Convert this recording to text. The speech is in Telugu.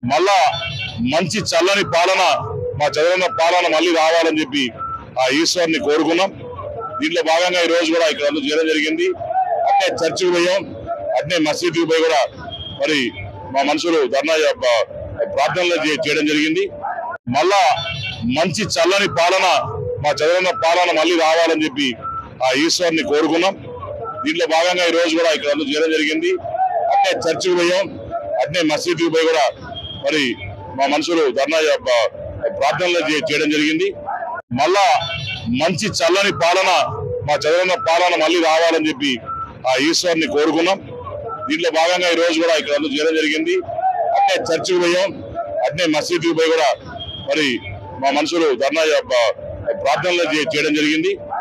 మళ్ళా మంచి చల్లని పాలన మా చదవన్న పాలన మళ్ళీ రావాలని చెప్పి ఆ ఈశ్వర్ని కోరుకున్నాం దీంట్లో భాగంగా ఈ రోజు కూడా ఇక్కడ అందరూ చేయడం జరిగింది అట్నే చర్చికి పోయాం అట్నే మసీదుకి పోయి కూడా మరి మా మనుషులు ధర్నా ప- ప్రార్థనలు చే- చేయడం జరిగింది మళ్ళా మంచి చల్లని పాలన మా చదవన్న పాలన మళ్ళీ రావాలని చెప్పి ఆ ఈశ్వర్ని కోరుకున్నాం దీంట్లో భాగంగా ఈ రోజు కూడా ఇక్కడ అందరూ చేయడం జరిగింది అట్నే చర్చికి పోయాం అట్నే మసీదుకి పోయి కూడా మరి మా మనుషులు ధర్నా ప- ప్రార్థనలు చే- చేయడం జరిగింది మళ్ళా మంచి చల్లని పాలన మా చదవన్న పాలన మళ్ళీ రావాలని చెప్పి ఆ ఈశ్వర్ని కోరుకున్నాం దీంట్లో భాగంగా ఈ రోజు కూడా ఇక్కడ అందరూ చేయడం జరిగింది అట్నే చర్చికి పోయాం అట్నే మసీదుకి పోయి కూడా మరి మా మనుషులు ధర్నా ప- ప్రార్థనలు చే- చేయడం జరిగింది